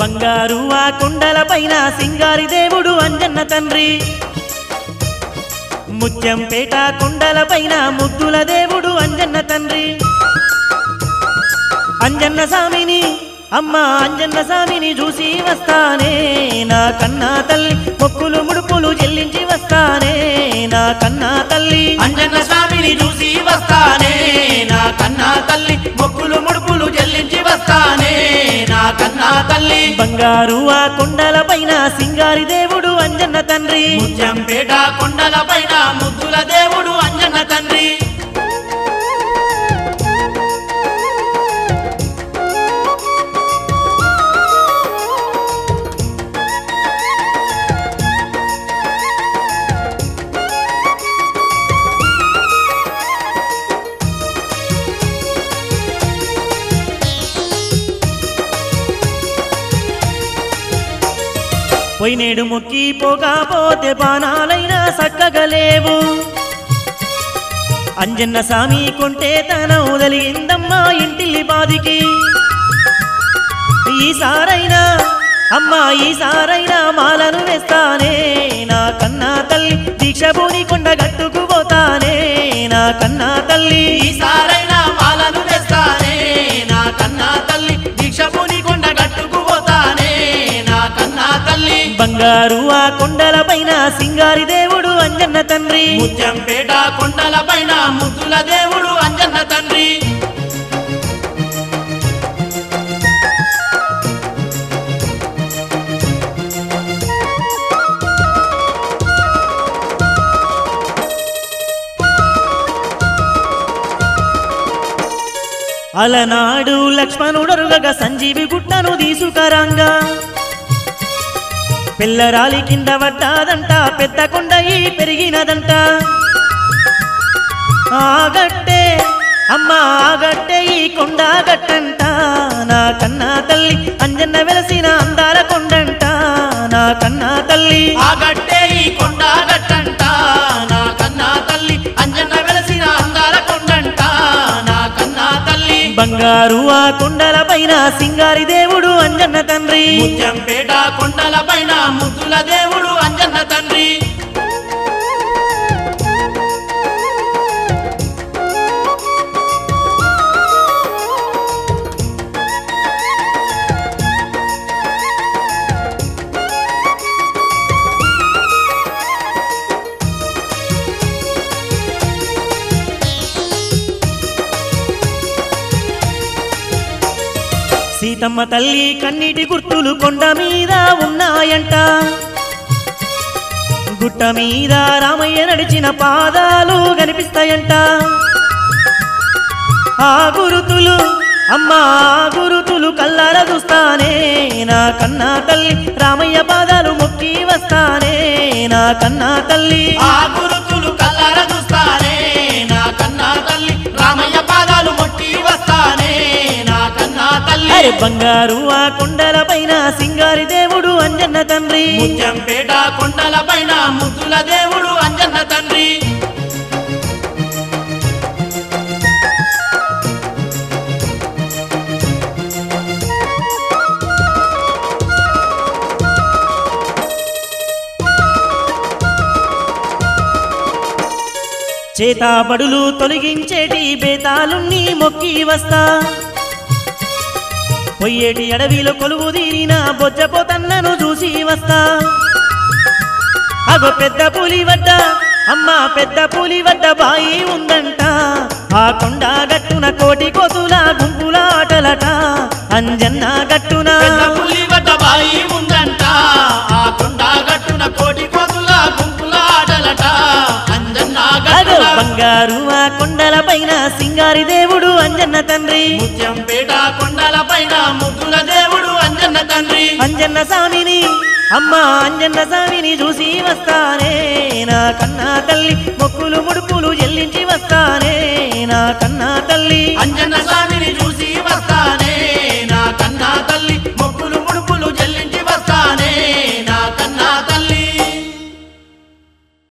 బంగారు ఆ కొండల పైన సింగారి దేవుడు అంజన్న తండ్రి ముత్యంపేట కొండల పైన ముద్దుల దేవుడు అంజన్న తండ్రి అంజన్న స్వామిని అమ్మ అంజన్న స్వామిని చూసి వస్తానే నా కన్నా తల్లి మొక్కులు ముడుపులు చెల్లించి వస్తానే నా కన్నా తల్లి అంజన్న స్వామిని చూసి వస్తానే నా కన్నా తల్లి మొక్కులు ముడుపులు చెల్లించి వస్తానే నా కన్నా తల్లి బంగారు ఆ కొండల పైన సింగారి దేవుడు అంజన్న తండ్రి ముత్యంపేట కొండల పైన ముద్దుల దేవుడు అంజన్న తండ్రి పోయినేడు మొక్కి పోకపోతే బాణాలైనా సక్కగా లేవు అంజన్న సామి కొంటే తన ఉదలిగిందమ్మా ఇంటిల్లి బాదికి ఈసారైనా అమ్మా ఈసారైనా మాలను వేస్తానే నా కన్నా తల్లి దీక్ష భూని కొండ గట్టుకుపోతానే నా కన్నా తల్లి ఈసారైనా మాలను తెస్తానే నా కన్నా తల్లి దీక్ష పూని కొండ గట్టుకుపోతానే నా కన్నా తల్లి బంగారు ఆ కొండల పైన సింగారి దేవుడు అంజన్న తండ్రి ముత్యంపేట కొండల పైన ముద్దుల దేవుడు అంజన్న తండ్రి అలనాడు లక్ష్మణుడరుగగా సంజీవి గుట్టను తీసుకరాంగా పిల్లరాలి కింద పడ్డాదంట పెద్ద కొండ ఈ పెరిగినదంట ఆగట్టే అమ్మా ఆగట్టే ఈ కొండ గట్టంట నా కన్నా తల్లి అంజన్న వెలసిన అందాల కొండంట నా కన్నా తల్లి ఆ గట్టే ఈ కొండ గట్టంట నా కన్నా తల్లి అంజన్న వెలసిన అందాల కొండంట నా కన్నా తల్లి బంగారు ఆ కొండల పైన సింగారి దేవుడు అంజన్న తండ్రి ముత్యంపేట కొండల పైన ముద్దుల దేవుడు అంజన్న తండ్రి సీతమ్మ తల్లి కన్నీటి గుర్తులు కొండ మీద ఉన్నాయంట గుట్ట మీద రామయ్య నడిచిన పాదాలు కనిపిస్తాయంట ఆ గురుతులు అమ్మా ఆ గురుతులు కల్లార చూస్తానే నా కన్నా తల్లి రామయ్య పాదాలు మొక్కి వస్తానే నా కన్నా తల్లి ఆ గురుతులు కల్లార చూస్తానే నా కన్నా తల్లి రామయ్య పాదాలు మొట్టి వస్తానే నా కన్నా తల్లి అరే బంగారు ఆ కొండల పైన సింగారి దేవుడు అంజన్న తండ్రి ముత్యంపేట కొండల పైన ముద్దుల దేవుడు అంజన్న తండ్రి చేతాబడులు తొలగించేటి బేతాలున్ని మొక్కి వస్తా పొయ్యేటి అడవిలో కొలువు తీరిన బొజ్జపోతన్నను చూసి వస్తా అగో పెద్ద పులి వడ్డ అమ్మ పెద్ద పులి వడ్డ బాయి ఉందంట ఆ కొండ గట్టున కోటి కోతుల గుంపుల ఆటలట అంజన్న గట్టున పెద్ద పుల్లి వడ్డ బాయి ఉందంట ఆ కొండ గట్టున కోటి కోతుల గుంపుల ఆటలట అంజన్న అగో గట్టున బంగారు ఆ కొండల పైన సింగారి దేవుడు అంజన్న తండ్రి ముత్యంపేట కొండల పైన ముద్దుల దేవుడు అంజన్న తండ్రి అంజన్న స్వామిని అమ్మ అంజన్న స్వామిని చూసి వస్తానే నా కన్నా తల్లి మొక్కులు ముడుపులు చెల్లించి వస్తానే నా కన్నా తల్లి అంజన్న స్వామి